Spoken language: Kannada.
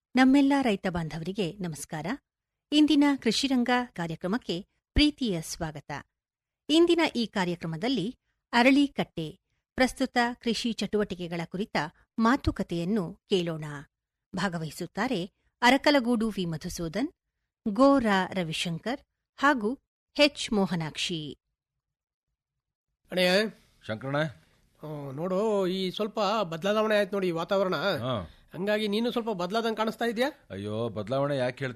ನಮ್ಮೆಲ್ಲ ರೈತ ಬಾಂಧವರಿಗೆ ನಮಸ್ಕಾರ ಇಂದಿನ ಕೃಷಿರಂಗ ಕಾರ್ಯಕ್ರಮಕ್ಕೆ ಪ್ರೀತಿಯ ಸ್ವಾಗತ ಇಂದಿನ ಈ ಕಾರ್ಯಕ್ರಮದಲ್ಲಿ ಅರಳಿಕಟ್ಟೆ ಪ್ರಸ್ತುತ ಕೃಷಿ ಚಟುವಟಿಕೆಗಳ ಕುರಿತ ಮಾತುಕತೆಯನ್ನು ಕೇಳೋಣ ಭಾಗವಹಿಸುತ್ತಾರೆ ಅರಕಲಗೂಡು ವಿ ಮಧುಸೂದನ್ ಗೋ ರಾ ರವಿಶಂಕರ್ ಹಾಗೂ ಹೆಚ್ ಮೋಹನಾಕ್ಷಿ ಅಣ್ಣಯ್ಯ ಶಂಕರಣ ಹ್ಮ್, ನೋಡು ಈ ಸ್ವಲ್ಪ ಬದಲಾವಣೆ ಆಯ್ತು ನೋಡಿ ಈ ವಾತಾವರಣ ಹಾ ಹಂಗಾಗಿ ನೀನು ಸ್ವಲ್ಪ ಬದಲಾದಂಗೆ ಕಾಣಿಸ್ತಾ ಇದೆಯಾ ಅಯ್ಯೋ ಬದಲಾವಣೆ ಯಾಕೆ ಹೇಳ್ತೀಯ